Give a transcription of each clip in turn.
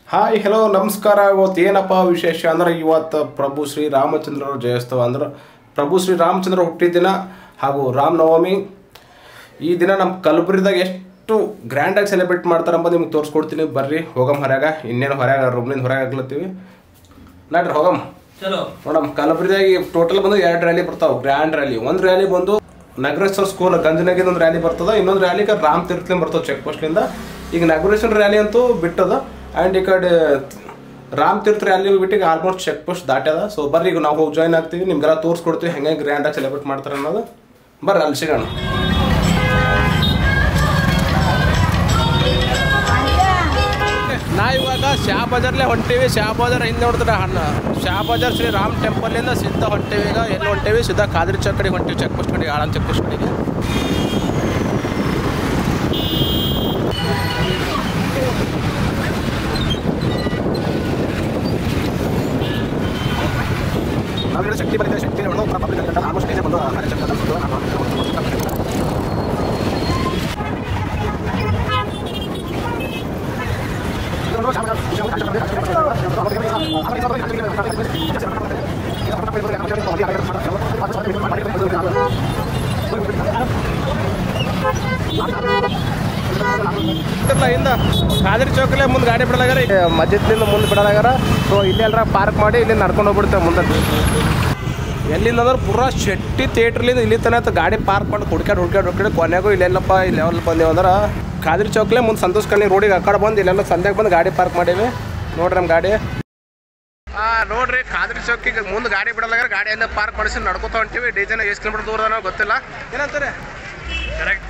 hi hello ನಮಸ್ಕಾರ ಇವತ್ತು ಏನಪ್ಪ ವಿಶೇಷ ಅಂದ್ರೆ ಇವತ್ತು ಪ್ರಭು ಶ್ರೀ ರಾಮಚಂದ್ರರ ಜಯೋತ್ಸವ ಅಂದ್ರೆ ಪ್ರಭು ಶ್ರೀ ರಾಮಚಂದ್ರ ಹುಟ್ಟಿದ ದಿನ ಹಾಗೂ ರಾಮನವಮಿ ಈ ದಿನ ನಮ್ಮ ಕಲಬುರಗಿದಾಗ ಎಷ್ಟು ಗ್ರ್ಯಾಂಡಾಗಿ ಸೆಲೆಬ್ರೇಟ್ ಮಾಡ್ತಾರೆ ಅಂಬ ನಿಮ್ಗೆ ತೋರಿಸ್ಕೊಡ್ತೀನಿ ಬರ್ರಿ ಹೋಗಮ್ ಹೊರಗ ಇನ್ನೇನು ಹೊರಗೆ ರೂಮ್ನಿಂದ ಹೊರಗೆ ಆಗ್ಲತ್ತೀವಿ ನಡ್ರಿ ಹೋಗಮ್ ಚಲೋ ನೋಡಮ್ ಕಲಬುರಗಿದಾಗ ಟೋಟಲ್ ಬಂದು ಎರಡು ರ್ಯಾಲಿ ಬರ್ತಾವೆ ಗ್ರ್ಯಾಂಡ್ ರ್ಯಾಲಿ ಒಂದು ರ್ಯಾಲಿ ಬಂದು ನಗರೇಶ್ವರ ಸ್ಕೂಲ್ ಗಂಜನಗಿದ ಒಂದು ರ್ಯಾಲಿ ಬರ್ತದ ಇನ್ನೊಂದು ರ್ಯಾಲಿಗೆ ರಾಮ್ ತೀರ್ಥಲಿಂದ ಬರ್ತದೆ ಚೆಕ್ ಪೋಸ್ಟ್ಲಿಂದ ಈಗ ನಗರೇಶ್ವರ ರ್ಯಾಲಿ ಅಂತೂ ಬಿಟ್ಟದ ಆ್ಯಂಡ್ ಈ ಕಡೆ ರಾಮ್ ತೀರ್ಥ ರ್ಯಾಲಿ ಬಿಟ್ಟು ಈಗ ಆಲ್ಮೋಸ್ಟ್ ಚೆಕ್ ಪೋಸ್ಟ್ ದಾಟ್ಯದ ಸೊ ಬರ್ರಿ ಈಗ ನಾವು ಹೋಗಿ ಜಾಯ್ನ್ ಆಗ್ತೀವಿ ನಿಮ್ಗೆಲ್ಲ ತೋರಿಸ್ಕೊಡ್ತೀವಿ ಹೆಂಗೆ ಗ್ರ್ಯಾಂಡಾಗಿ ಸೆಲೆಬ್ರೇಟ್ ಮಾಡ್ತಾರೆ ಅನ್ನೋದು ಬರ್ರಿ ಅಲ್ಲಿ ಸಿಗೋಣ ನಾ ಇವಾಗ ಶಾ ಬಜಾರ್ಲೆ ಹೊಂಟೀವಿ ಶಾ ಬಜಾರ್ ಹಿಂದೆ ನೋಡಿದ್ರೆ ಹಣ್ಣ ಶಾ ಬಜಾರ್ ಶ್ರೀ ರಾಮ್ ಟೆಂಪಲಿಂದ ಸಿದ್ಧ ಹೊಂಟೀವಿ ಈಗ ಎಲ್ಲಿ ಹೊಂಟೀವಿ ಸಿದ್ಧ ಖಾದ್ರಿ ಚೌಕ್ ಕಡೆಗೆ ಹೊಂಟೀವಿ ಚೆಕ್ ಪೋಸ್ಟ್ ಕಡೆಗೆ ಆಳಂದ್ ಚೆಕ್ ಪೋಸ್ಟ್ ಕಡೆಗೆ ನಾವಿರೋ ಶಕ್ತಿ ಬರುತ್ತೆ ಶಕ್ತಿ ಪಬ್ಲಿಕ್ ಆಲ್ಮೋಸ್ಟ್ ಇದೆ ಬಂದು ಇಂದ ಖಾದ್ರಿ ಚೌಕಲ್ಲೇ ಮುಂದೆ ಗಾಡಿ ಬಿಡಲಾಗಾರ ಮಸ್ಜಿದ್ನಿಂದ ಮುಂದೆ ಬಿಡಲಾಗಾರ ಸೊ ಇಲ್ಲಿ ಎಲ್ಲರ ಪಾರ್ಕ್ ಮಾಡಿ ಇಲ್ಲಿ ನಡ್ಕೊಂಡು ಹೋಗ್ಬಿಡ್ತೇವೆ ಮುಂದೆ ಎಲ್ಲಿಂದ ಅಂದ್ರೆ ಪೂರಾ ಶೆಟ್ಟಿ ಥಿಯೇಟ್ರ್ಲಿಂದ ಇಲ್ಲಿ ತನಕ ಗಾಡಿ ಪಾರ್ಕ್ ಮಾಡಿ ಹುಡ್ಕ್ಯಾಡ್ ಹುಡ್ಕ್ಯಾಡ್ ಹುಡ್ಕ್ಯಾಡ್ ಕೊನೆಗೂ ಇಲ್ಲೆಲ್ಲಪ್ಪ ಇಲ್ಲಿ ಯಾವಲ್ಲಿ ಬಂದೇವು ಅಂದ್ರೆ ಖಾದ್ರಿ ಚೌಕ್ಲೆ ಮುಂದೆ ಸಂತೋಷ್ ಕಣ್ಣಿ ರೋಡಿಗೆ ಆ ಕಡೆ ಬಂದು ಇಲ್ಲೆಲ್ಲ ಸಂಧ್ಯಾಗ ಬಂದು ಗಾಡಿ ಪಾರ್ಕ್ ಮಾಡೀವಿ ನೋಡ್ರಿ ನಮ್ಮ ಗಾಡಿ ಆ ನೋಡ್ರಿ ಖಾದ್ರಿ ಚೌಕಿಗೆ ಮುಂದೆ ಗಾಡಿ ಬಿಡಲಾಗ ಗಾಡಿ ಎಲ್ಲ ಪಾರ್ಕ್ ಮಾಡಿಸಿ ನಡ್ಕೋತ ಹೊಂಟಿವಿ ಡಿಜೆನ ಎಷ್ಟು ಕಿಲೋಮೀಟರ್ ದೂರ ಗೊತ್ತಿಲ್ಲ ಏನಂತಾರೆ ಕರೆಕ್ಟ್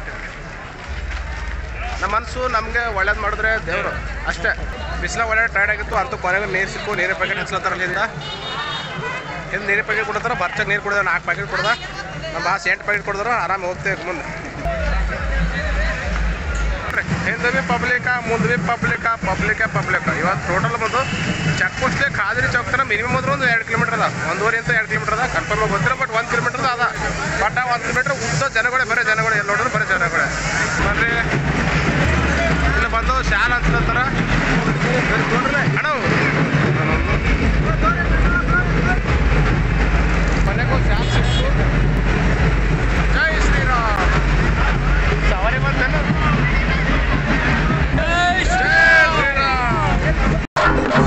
ನಮ್ಮ ಮನಸ್ಸು ನಮಗೆ ಒಳ್ಳೇದು ಮಾಡಿದ್ರೆ ದೇವರು ಅಷ್ಟೇ ಬಿಸಿಲ ಒಳ್ಳೆ ಟೈರ್ಡ್ ಆಗಿತ್ತು ಅಂತೂ ಕೊನೆಗೆ ನೀರು ಸಿಕ್ಕು ನೀರಿನ ಪ್ಯಾಕೆಟ್ ಹಚ್ಲತ್ತಾರ ಅಲ್ಲಿಂದ ಹಿಂದೆ ನೀರಿನ ಪ್ಯಾಕೆಟ್ ಕೊಡ್ತಾರ ಬರ್ಚಾಗ ನೀರು ಕುಡ್ದ ನಾಲ್ಕು ಪ್ಯಾಕೆಟ್ ಕೊಡ್ದ ನಮ್ಮ ಬಾಸ್ ಎಂಟು ಪ್ಯಾಕೆಟ್ ಕೊಡಿದ್ರು ಆರಾಮ್ ಹೋಗ್ತೇವೆ ಮುಂದೆ ಹಿಂದೆ ಬಿ ಪಬ್ಲಿಕ ಮುಂದೆ ಬಿ ಪಬ್ಲಿಕ ಪಬ್ಲಿಕ ಪಬ್ಲಿಕ ಇವತ್ತು ಟೋಟಲ್ ಬಂದು ಚೆಕ್ ಪೋಸ್ಟ್ಲೆ ಖಾದ್ರಿ ಚೌಕ್ ತನ ಮಿನಿಮಮ್ ಅಂದ್ರೆ ಒಂದು ಎರಡು ಕಿಲೋಮೀಟರ್ ಅದ ಒಂದೂವರೆ ಅಂತ ಎರಡು ಕಿಲೋಮೀಟರ್ ಅದ ಕನ್ಫರ್ಮ್ ಗೊತ್ತಿಲ್ಲ ಬಟ್ ಒಂದು ಕಿಲೋಮೀಟರ್ ಅದ ಬಟ್ ಆ ಒಂದು ಕಿಲೋಮೀಟರ್ ಉದ್ದ ಜನಗಳೇ ಬರೀ ಜನಗಳೇ ಎಲ್ಲಿ ನೋಡಿದ್ರು ಬರೀ ಜನಗಳೇ ಬರ್ರಿ ಇಲ್ಲಿ ಬಂದು ಶಾಲ್ ಅಂತಂತಾರ ಅಣ್ಣ ಮನೆಗೂ ಶಾಲ್ ಸಿಕ್ತು ಜೈ ಶ್ರೀರಾಮ್ ಸವಾರಿ ಬಂತೇನು ಜೈ ಶ್ರೀರಾಮ್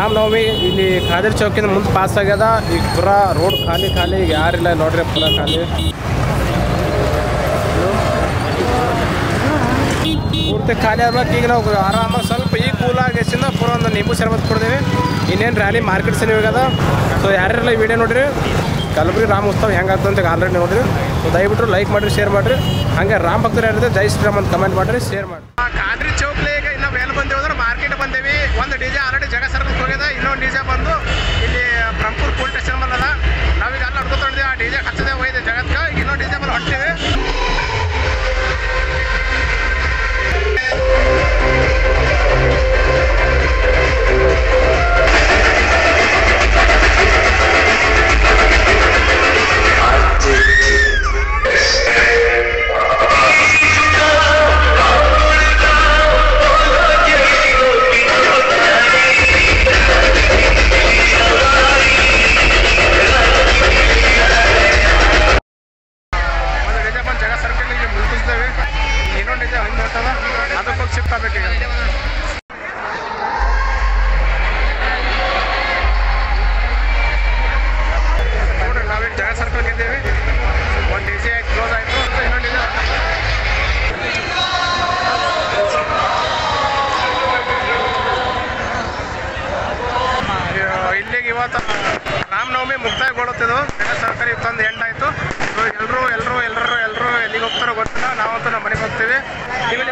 ರಾಮನವಮಿ ಇಲ್ಲಿ ಖಾದರ್ ಚೌಕಿಂದ ಮುಂದೆ ಪಾಸ್ ಆಗ್ಯದ ಈಗ ಪೂರಾ ರೋಡ್ ಖಾಲಿ ಖಾಲಿ ಈಗ ಯಾರಿಲ್ಲ ನೋಡ್ರಿ ಪೂರಾ ಖಾಲಿ ಪೂರ್ತಿ ಖಾಲಿ ಆಗ್ಬೇಕು ಈಗ ನಾವು ಆರಾಮಾಗಿ ಸ್ವಲ್ಪ ಈಗ ಕೂಲ್ ಆಗಿಸಿಂದ ಪೂರ ಒಂದು ನಿಂಬು ಶರಬತ್ ಕೊಡ್ದೇವಿ ಇನ್ನೇನು ರ್ಯಾಲಿ ಮಾರ್ಕೆಟ್ ಸನಿ ಹೋಗ್ಯದ ಸೊ ಯಾರ್ಯಾರೆಲ್ಲ ಈ ವಿಡಿಯೋ ನೋಡ್ರಿ ಕಲಬುರಗಿ ರಾಮ ಉತ್ಸವ ಹೆಂಗಾಗ್ತದೆ ಅಂತ ಆಲ್ರೆಡಿ ನೋಡ್ರಿ ಸೊ ದಯವಿಟ್ಟು ಲೈಕ್ ಮಾಡಿರಿ ಶೇರ್ ಮಾಡಿರಿ ಹಾಗೆ ರಾಮ್ ಭಕ್ತರು ಯಾರಿದೆ ಜೈ ಶ್ರೀರಾಮ್ ಅಂತ ಕಮೆಂಟ್ ಮಾಡಿರಿ ಶೇರ್ ಮಾಡಿ ಖಾದ್ರಿ ಚೌಕ್ಲಿ ಈಗ ಇನ್ನ ಮೇಲೆ ಬಂದೇವು ಅಂದ್ರೆ ಮಾರ್ಕೆಟ್ ಬಂದೇವಿ ಒಂದು ಡಿ ಜೆ ಆಲ್ರೆಡಿ ಜಗ ಸರ್ಕಲ್ ಹೋಗ್ಯದ ಇನ್ನೊಂದು ಡಿ ಜೆ ಬಂದು ಇಲ್ಲಿ ಬ್ರಹ್ಮಪುರ್ ಪೊಲೀಸ್ ಸ್ಟೇಷನ್ ಬಂದದ ನಾವೀಗ ಅಲ್ಲಿ ನಡ್ಕೊತೊಂಡಿದ್ವಿ ಆ ಡಿ ಜೆ ಹಚ್ಚದೆ ಹೋಯ್ದೆ ಜಗತ್ಕ ಈಗ ಇನ್ನೊಂದು ಡಿ ಜೆ ಮೇಲೆ ಹೊಂಟೀವಿ ಒಂದು ಡಿಜೆ ಬಂದು ಜಗ ಸರ್ಕಲ್ ಇಲ್ಲಿ ಮುಗಿಸ್ತೇವೆ ಇನ್ನೊಂದು ಡಿಜೆ ಹಿಂದೆ ಹೊಂಟದ ಅದಕ್ಕೆ ಹೋಗಿ ಶಿಫ್ಟ್ ಆಗ್ಬೇಕು ಈಗ ನೋಡ್ರಿ ನಾವೀಗ ಜಗ ಸರ್ಕಲ್ ಇದ್ದೇವೆ ಒಂದು ಡಿಜೆ ಕ್ಲೋಸ್ ಆಯಿತು ಇನ್ನೊಂದು ಡಿಜೆ ಇಲ್ಲಿಗೆ ಇವತ್ತು ರಾಮನವಮಿ ಮುಕ್ತಾಯಗೊಳ್ಳುತ್ತಿದ್ದು ಜಗ ಸರ್ಕಾರಿ ತಂದು ಎಂಡ್ ಆಯಿತು ಸೊ ಎಲ್ಲರೂ ಎಲ್ಲರೂ ಎಲ್ಲರೂ ಎಲ್ಲರೂ ಎಲ್ಲಿಗೆ ಹೋಗ್ತಾರೋ ಗೊತ್ತಿಲ್ಲ ನಾವಂತೂ ನಮ್ಮ ಮನೆಗೆ ಹೋಗ್ತೀವಿ ನೀವು